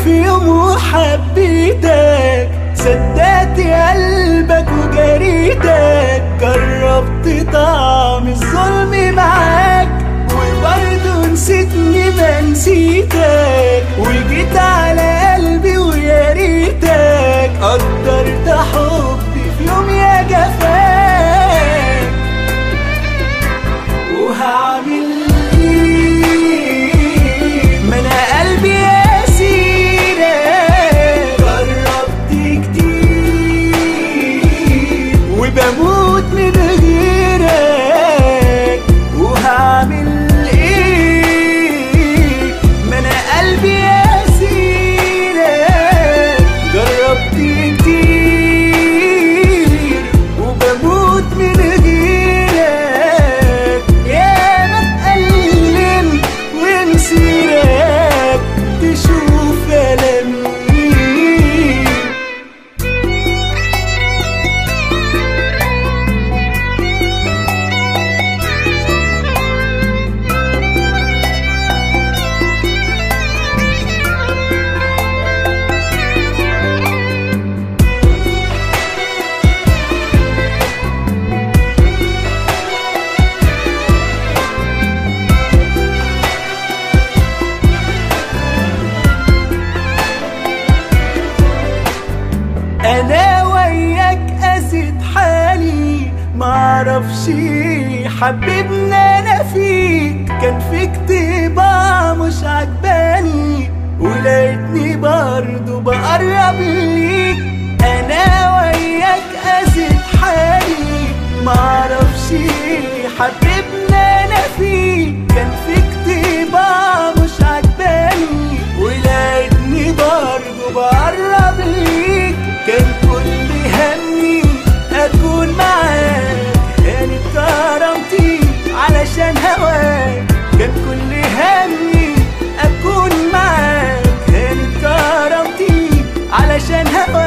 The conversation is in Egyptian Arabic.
في يوم وحبيتك صدقت قلبك وجريتك جربت طعم الظلم معاك وبرضه نسيتني ما نسيتك وجيت على قلبي ويا ريتك قدرت حبي في يوم يا جفاك وهعمل ايه ما انا قلبي اسيرك جربت كتير وبموت من غيرك وهعمل ايه ما انا قلبي اسيرك جربت كتير وبموت من غيرك يا ما اتألم ومسيرك تشوف ألمي انا وياك قاسيت حالي معرفش حبيبنا انا فيك كان فيك طباع مش عجباني ولقيتني برضو بقرب ليك انا وياك قاسيت حالي معرفش حبيبنا انا فيك كان فيك طباع مش عجباني ولقيتني برضو بقرب ليك كان كل همي اكون معاك كانت كرامتي علشان هواك كان كل همي اكون معاك كانت كرامتي علشان هواك